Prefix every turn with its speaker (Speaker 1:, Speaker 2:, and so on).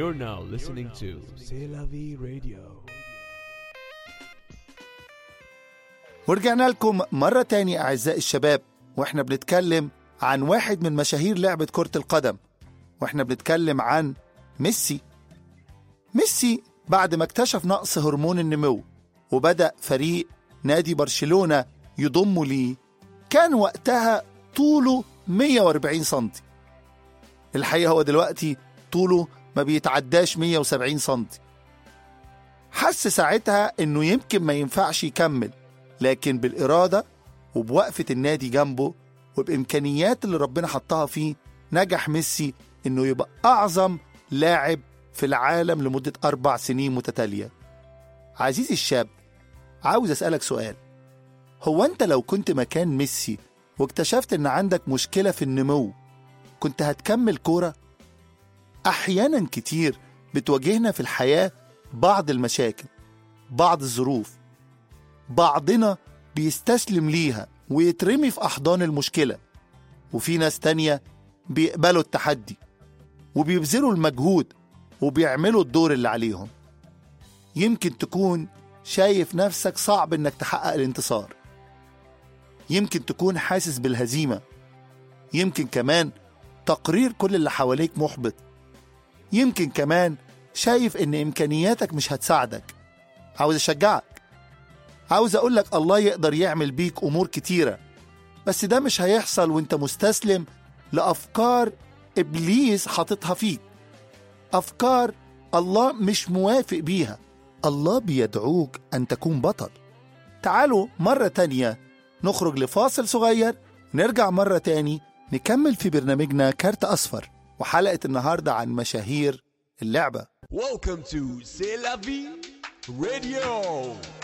Speaker 1: You're now listening to C'est la vie radio.
Speaker 2: ورجعنا لكم مرة تاني أعزائي الشباب وإحنا بنتكلم عن واحد من مشاهير لعبة كرة القدم وإحنا بنتكلم عن ميسي ميسي بعد ما اكتشف نقص هرمون النمو وبدأ فريق نادي برشلونة يضمه ليه كان وقتها طوله 140 سنتي الحقيقة هو دلوقتي طوله ما بيتعداش 170 سنتي حس ساعتها انه يمكن ما ينفعش يكمل لكن بالإرادة وبوقفة النادي جنبه وبإمكانيات اللي ربنا حطها فيه نجح ميسي إنه يبقى أعظم لاعب في العالم لمدة أربع سنين متتالية عزيزي الشاب عاوز أسألك سؤال هو أنت لو كنت مكان ميسي واكتشفت إن عندك مشكلة في النمو كنت هتكمل كورة؟ أحيانا كتير بتواجهنا في الحياة بعض المشاكل بعض الظروف بعضنا بيستسلم ليها ويترمي في أحضان المشكلة وفي ناس تانية بيقبلوا التحدي وبيبذلوا المجهود وبيعملوا الدور اللي عليهم يمكن تكون شايف نفسك صعب انك تحقق الانتصار يمكن تكون حاسس بالهزيمة يمكن كمان تقرير كل اللي حواليك محبط يمكن كمان شايف ان امكانياتك مش هتساعدك عاوز اشجعك عاوز اقول لك الله يقدر يعمل بيك امور كتيره بس ده مش هيحصل وانت مستسلم لافكار ابليس حاططها فيك افكار الله مش موافق بيها الله بيدعوك ان تكون بطل تعالوا مره تانيه نخرج لفاصل صغير نرجع مره تاني نكمل في برنامجنا كارت اصفر وحلقه النهارده عن مشاهير اللعبه
Speaker 1: Welcome to C'est la vie radio.